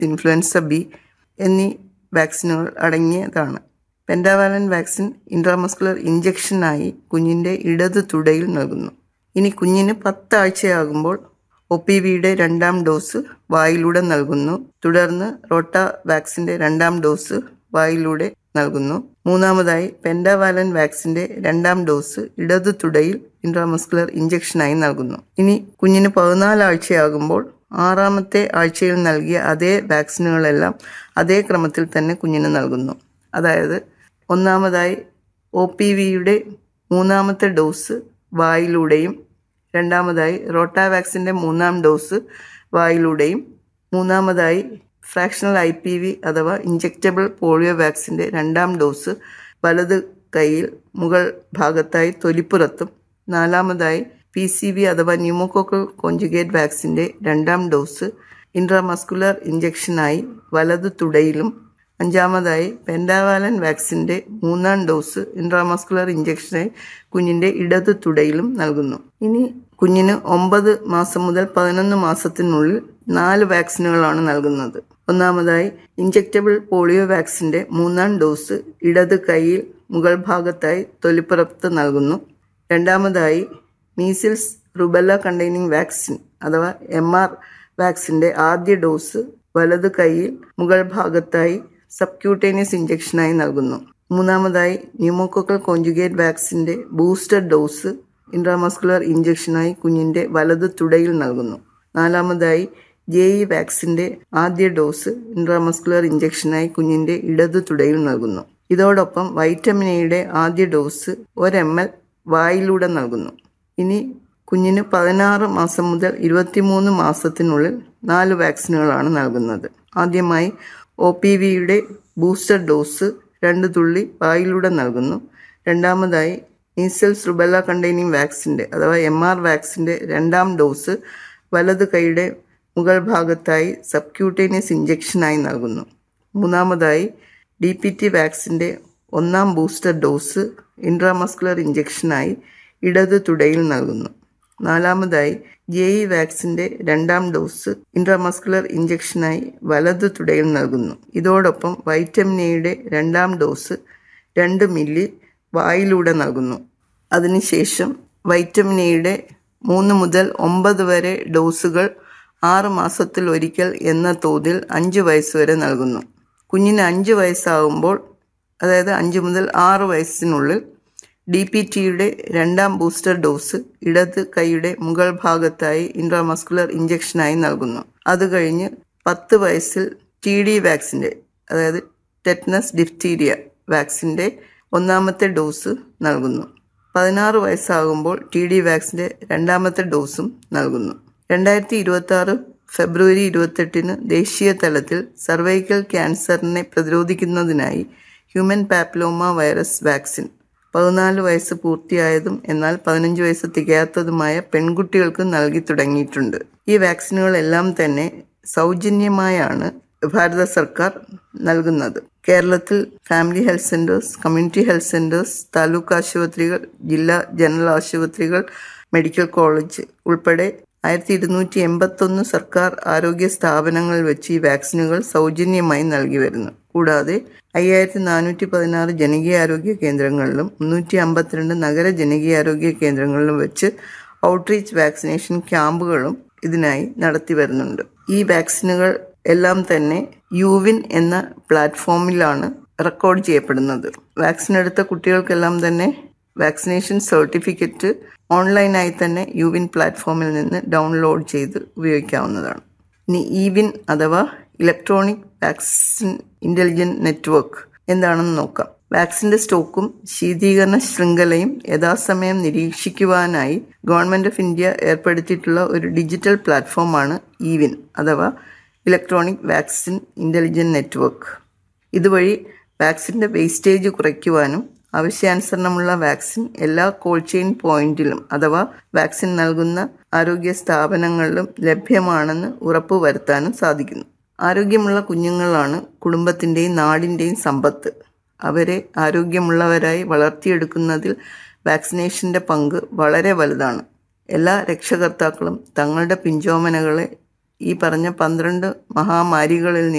influenza B എന്നീ വാക്സിനുകൾ അടങ്ങിയതാണ് പെൻഡാവാലൻ വാക്സിൻ ഇൻട്രാമസ്കുലർ ഇഞ്ചക്ഷനായി കുഞ്ഞിൻ്റെ ഇടത് തുടയിൽ നൽകുന്നു ഇനി കുഞ്ഞിന് പത്താഴ്ചയാകുമ്പോൾ ഒ പി വിയുടെ രണ്ടാം ഡോസ് വായിലൂടെ നൽകുന്നു തുടർന്ന് റോട്ട വാക്സിൻ്റെ രണ്ടാം ഡോസ് വായിലൂടെ നൽകുന്നു മൂന്നാമതായി പെൻഡാവാലൻ വാക്സിൻ്റെ രണ്ടാം ഡോസ് ഇടത് തുടയിൽ ഇൻട്രാമസ്കുലർ ഇഞ്ചക്ഷനായി നൽകുന്നു ഇനി കുഞ്ഞിന് പതിനാലാഴ്ചയാകുമ്പോൾ ആറാമത്തെ ആഴ്ചയിൽ നൽകിയ അതേ വാക്സിനുകളെല്ലാം അതേ ക്രമത്തിൽ തന്നെ കുഞ്ഞിന് നൽകുന്നു അതായത് ഒന്നാമതായി ഒ പി വിയുടെ മൂന്നാമത്തെ ഡോസ് വായിലൂടെയും രണ്ടാമതായി റോട്ടാ വാക്സിൻ്റെ മൂന്നാം ഡോസ് വായിലൂടെയും മൂന്നാമതായി ഫ്രാക്ഷണൽ ഐ പി വി അഥവാ ഇഞ്ചെക്റ്റബിൾ പോളിയോ വാക്സിൻ്റെ രണ്ടാം ഡോസ് വലത് കൈയിൽ മുകൾ ഭാഗത്തായി തൊലിപ്പുറത്തും നാലാമതായി പി സി വി അഥവാ ന്യൂമോകോക്കൽ കോഞ്ചുഗേറ്റ് വാക്സിൻ്റെ രണ്ടാം ഡോസ് ഇൻട്രാമസ്കുലർ ഇഞ്ചക്ഷനായി വലത് തുടയിലും അഞ്ചാമതായി പെൻഡാവാലൻ വാക്സിൻ്റെ മൂന്നാം ഡോസ് ഇൻട്രാമസ്കുലർ ഇഞ്ചക്ഷനായി കുഞ്ഞിൻ്റെ ഇടത് തുടയിലും നൽകുന്നു ഇനി കുഞ്ഞിന് ഒമ്പത് മാസം മുതൽ പതിനൊന്ന് മാസത്തിനുള്ളിൽ നാല് വാക്സിനുകളാണ് നൽകുന്നത് ഒന്നാമതായി ഇഞ്ചെക്റ്റബിൾ പോളിയോ വാക്സിൻ്റെ മൂന്നാം ഡോസ് ഇടത് കൈയിൽ മുകൾ ഭാഗത്തായി തൊലിപ്പുറത്ത് നൽകുന്നു രണ്ടാമതായി മീസിൽസ് റുബല്ല കണ്ടെയ്നിങ് വാക്സിൻ അഥവാ എം ആർ വാക്സിൻ്റെ ആദ്യ ഡോസ് വലത് കൈയിൽ മുകൾ ഭാഗത്തായി സബ്ക്യൂട്ടേനിയസ് ഇഞ്ചക്ഷനായി നൽകുന്നു മൂന്നാമതായി ന്യൂമോക്കോക്കൽ കോഞ്ചുഗേറ്റ് വാക്സിൻ്റെ ബൂസ്റ്റർ ഡോസ് ഇൻട്രാമസ്കുലർ ഇഞ്ചക്ഷനായി കുഞ്ഞിൻ്റെ വലത് തുടയിൽ നൽകുന്നു നാലാമതായി ജെ ഇ വാക്സിൻ്റെ ആദ്യ ഡോസ് ഇൻട്രാമസ്കുലർ ഇഞ്ചക്ഷനായി കുഞ്ഞിൻ്റെ ഇടത് തുടയിൽ നൽകുന്നു ഇതോടൊപ്പം വൈറ്റമിൻ എയുടെ ആദ്യ ഡോസ് ഒരു എം എൽ വായിലൂടെ നൽകുന്നു ഇനി കുഞ്ഞിന് പതിനാറ് മാസം മുതൽ ഇരുപത്തിമൂന്ന് മാസത്തിനുള്ളിൽ നാല് വാക്സിനുകളാണ് നൽകുന്നത് ആദ്യമായി ഒ പി വിയുടെ ബൂസ്റ്റർ ഡോസ് രണ്ട് തുള്ളി വായിലൂടെ നൽകുന്നു രണ്ടാമതായി മീസൽസ് റുബല്ല കണ്ടെയ്നിങ് വാക്സിൻ്റെ അഥവാ എം ആർ വാക്സിൻ്റെ രണ്ടാം ഡോസ് വലത് കൈയുടെ മുകൾ ഭാഗത്തായി സബ്ക്യൂട്ടേനിയസ് ഇഞ്ചക്ഷനായി നൽകുന്നു മൂന്നാമതായി ഡി പി ടി വാക്സിൻ്റെ ഒന്നാം ബൂസ്റ്റർ ഡോസ് ഇൻട്രാമസ്കുലർ ഇഞ്ചക്ഷനായി ഇടത് തുടയിൽ നൽകുന്നു നാലാമതായി ജെ ഇ വാക്സിൻ്റെ രണ്ടാം ഡോസ് ഇൻട്രാമസ്കുലർ ഇഞ്ചക്ഷനായി വലത് തുടയിൽ നൽകുന്നു ഇതോടൊപ്പം വൈറ്റമിൻ എയുടെ രണ്ടാം ഡോസ് രണ്ട് മില്ലി വായിലൂടെ നൽകുന്നു അതിനുശേഷം വൈറ്റമിൻ എയുടെ മൂന്ന് മുതൽ ഒമ്പത് വരെ ഡോസുകൾ ആറ് മാസത്തിൽ ഒരിക്കൽ എന്ന തോതിൽ അഞ്ച് വയസ്സ് വരെ നൽകുന്നു കുഞ്ഞിന് അഞ്ച് വയസ്സാകുമ്പോൾ അതായത് അഞ്ച് മുതൽ ആറ് വയസ്സിനുള്ളിൽ ഡി പി ടിയുടെ രണ്ടാം ബൂസ്റ്റർ ഡോസ് ഇടത് കൈയുടെ മുകൾ ഭാഗത്തായി ഇൻട്രാമസ്കുലർ ഇഞ്ചക്ഷനായി നൽകുന്നു അത് കഴിഞ്ഞ് പത്ത് വയസ്സിൽ ടി ഡി വാക്സിൻ്റെ അതായത് ടെറ്റ്നസ് ഡിഫ്തീരിയ വാക്സിൻ്റെ ഒന്നാമത്തെ ഡോസ് നൽകുന്നു പതിനാറ് വയസ്സാകുമ്പോൾ ടി ഡി വാക്സിൻ്റെ രണ്ടാമത്തെ ഡോസും നൽകുന്നു രണ്ടായിരത്തി ഇരുപത്തി ആറ് ഫെബ്രുവരി ഇരുപത്തെട്ടിന് ദേശീയ തലത്തിൽ സർവൈക്കൽ ക്യാൻസറിനെ പ്രതിരോധിക്കുന്നതിനായി ഹ്യൂമൻ പാപ്ലോമ വൈറസ് വാക്സിൻ പതിനാല് വയസ്സ് പൂർത്തിയായതും എന്നാൽ പതിനഞ്ച് വയസ്സ് തികയാത്തതുമായ പെൺകുട്ടികൾക്ക് നൽകി തുടങ്ങിയിട്ടുണ്ട് ഈ വാക്സിനുകളെല്ലാം തന്നെ സൗജന്യമായാണ് ഭാരത സർക്കാർ നൽകുന്നത് കേരളത്തിൽ family health centres community health centres taluk ആശുപത്രികൾ ജില്ലാ ജനറൽ ആശുപത്രികൾ മെഡിക്കൽ കോളേജ് ഉൾപ്പെടെ ആയിരത്തി ഇരുന്നൂറ്റി എൺപത്തൊന്ന് സർക്കാർ ആരോഗ്യ സ്ഥാപനങ്ങളിൽ വെച്ച് ഈ വാക്സിനുകൾ സൗജന്യമായി നൽകി വരുന്നു കൂടാതെ അയ്യായിരത്തി നാനൂറ്റി പതിനാറ് ജനകീയാരോഗ്യ കേന്ദ്രങ്ങളിലും മുന്നൂറ്റി അമ്പത്തിരണ്ട് നഗര ജനകീയാരോഗ്യ കേന്ദ്രങ്ങളിലും വെച്ച് ഔട്ട്റീച്ച് വാക്സിനേഷൻ ക്യാമ്പുകളും ഇതിനായി നടത്തി വരുന്നുണ്ട് ഈ വാക്സിനുകൾ എല്ലാം തന്നെ യുവിൻ എന്ന പ്ലാറ്റ്ഫോമിലാണ് റെക്കോർഡ് ചെയ്യപ്പെടുന്നത് വാക്സിൻ എടുത്ത കുട്ടികൾക്കെല്ലാം തന്നെ വാക്സിനേഷൻ സർട്ടിഫിക്കറ്റ് ഓൺലൈനായി തന്നെ യുവിൻ പ്ലാറ്റ്ഫോമിൽ നിന്ന് ഡൗൺലോഡ് ചെയ്ത് ഉപയോഗിക്കാവുന്നതാണ് ഇനി ഇവിൻ അഥവാ ഇലക്ട്രോണിക് വാക്സിൻ ഇൻ്റലിജൻറ്റ് നെറ്റ്വർക്ക് എന്താണെന്ന് നോക്കാം വാക്സിൻ്റെ സ്റ്റോക്കും ശീതീകരണ ശൃംഖലയും യഥാസമയം നിരീക്ഷിക്കുവാനായി ഗവൺമെൻറ് ഓഫ് ഇന്ത്യ ഏർപ്പെടുത്തിയിട്ടുള്ള ഒരു ഡിജിറ്റൽ പ്ലാറ്റ്ഫോമാണ് ഇവിൻ അഥവാ ഇലക്ട്രോണിക് വാക്സിൻ ഇൻ്റലിജൻറ്റ് നെറ്റ്വർക്ക് ഇതുവഴി വാക്സിൻ്റെ വേസ്റ്റേജ് കുറയ്ക്കുവാനും ആവശ്യാനുസരണമുള്ള വാക്സിൻ എല്ലാ കോൾഡ് ചെയിൻ പോയിന്റിലും അഥവാ വാക്സിൻ നൽകുന്ന ആരോഗ്യ സ്ഥാപനങ്ങളിലും ലഭ്യമാണെന്ന് ഉറപ്പുവരുത്താനും സാധിക്കുന്നു ആരോഗ്യമുള്ള കുഞ്ഞുങ്ങളാണ് കുടുംബത്തിൻ്റെയും നാടിൻ്റെയും സമ്പത്ത് അവരെ ആരോഗ്യമുള്ളവരായി വളർത്തിയെടുക്കുന്നതിൽ വാക്സിനേഷൻ്റെ പങ്ക് വളരെ വലുതാണ് എല്ലാ രക്ഷകർത്താക്കളും തങ്ങളുടെ പിഞ്ചോമനകളെ ഈ പറഞ്ഞ പന്ത്രണ്ട് മഹാമാരികളിൽ